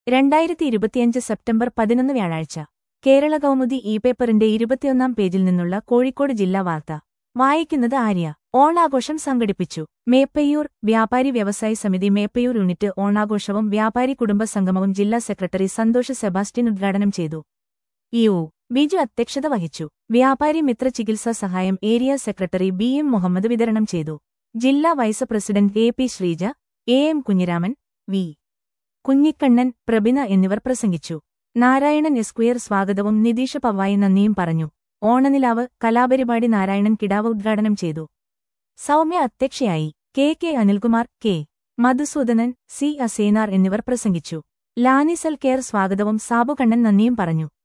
രണ്ടായിരത്തി ഇരുപത്തിയഞ്ച് സെപ്റ്റംബർ പതിനൊന്ന് വ്യാഴാഴ്ച കേരള കൗമുദി ഇ പേപ്പറിന്റെ ഇരുപത്തിയൊന്നാം പേജിൽ നിന്നുള്ള കോഴിക്കോട് ജില്ലാ വാർത്ത വായിക്കുന്നത് ആര്യ ഓണാഘോഷം സംഘടിപ്പിച്ചു മേപ്പയ്യൂർ വ്യാപാരി വ്യവസായി സമിതി മേപ്പയ്യൂർ യൂണിറ്റ് ഓണാഘോഷവും വ്യാപാരി കുടുംബ സംഗമവും ജില്ലാ സെക്രട്ടറി സന്തോഷ് സെബാസ്റ്റ്യൻ ഉദ്ഘാടനം ചെയ്തു യു ബിജു അധ്യക്ഷത വഹിച്ചു വ്യാപാരി മിത്ര ചികിത്സാ സഹായം area secretary B M Muhammad വിതരണം ചെയ്തു ജില്ലാ vice president A P Sreeja A M Kunhiraman V Kunhikannan Prabhina എന്നിവർ പ്രസംഗിച്ചു നാരായണൻ എസ്ക്വയർ സ്വാഗതവും നിതീഷ പവായി നന്ദിയും പറഞ്ഞു ഓണനിലാവ് കലാപരിപാടി നാരായണൻ കിടാവ് ഉദ്ഘാടനം ചെയ്തു സൗമ്യ അധ്യക്ഷയായി K K Anilkumar K Madhusoodanan C Asainar എന്നിവർ പ്രസംഗിച്ചു ലാനിസൽ കെയർ സ്വാഗതവും സാബുകണ്ണൻ നന്ദിയും പറഞ്ഞു